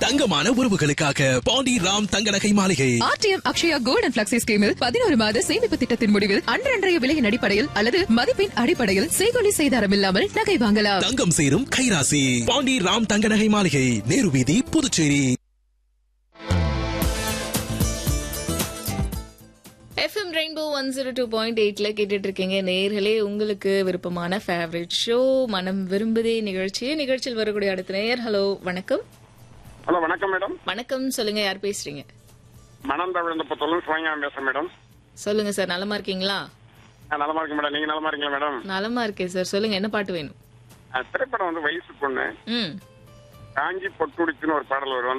தங்கமான உறவுகளுக்காக பாண்டி ராம் தங்க நகை மாளிகை ஆர்டிஎம் அக்ஷயா கோல்ட் அண்ட் பிளக்ஸி ஸ்கீமில் பதினோரு மாத சேமிப்பு திட்டத்தின் முடிவில் அன்றன்றைய விலையின் அடிப்படையில் அல்லது மதிப்பின் அடிப்படையில் செய்கொலி செய்தாரம் இல்லாமல் நகை வாங்கலாம் தங்கம் சேரும் கைராசி பாண்டி ராம் தங்க நகை மாளிகை நேரு வீதி Puducherry FM rainbow one zero two point எயிட்ல கேட்டுட்டு இருக்கீங்க நேர்களே உங்களுக்கு விருப்பமான ஃபேவரட் ஷோ மனம் விரும்புதே நிகழ்ச்சி நிகழ்ச்சியில் வரக்கூடிய அடுத்த நேயர் ஹலோ வணக்கம் ஹலோ வணக்கம் மேடம் வணக்கம் சொல்லுங்க யார் பேசுறீங்க மனம் தமிழ் புத்தகம் சிவஞானம் பேசுறேன் மேடம் சொல்லுங்க சார் நலமா இருக்கீங்களா நான் நலமா இருக்கேன் மேடம் நீங்க நலமா இருக்கீங்களா மேடம் நலமா இருக்கேன் சார் சொல்லுங்க என்ன பாட்டு வேணும் அஹ் திரைப்படம் வந்து வயசு பொண்ணு ம் காஞ்சி பொட்டுடிச்சுன்னு ஒரு பாடல் வரும்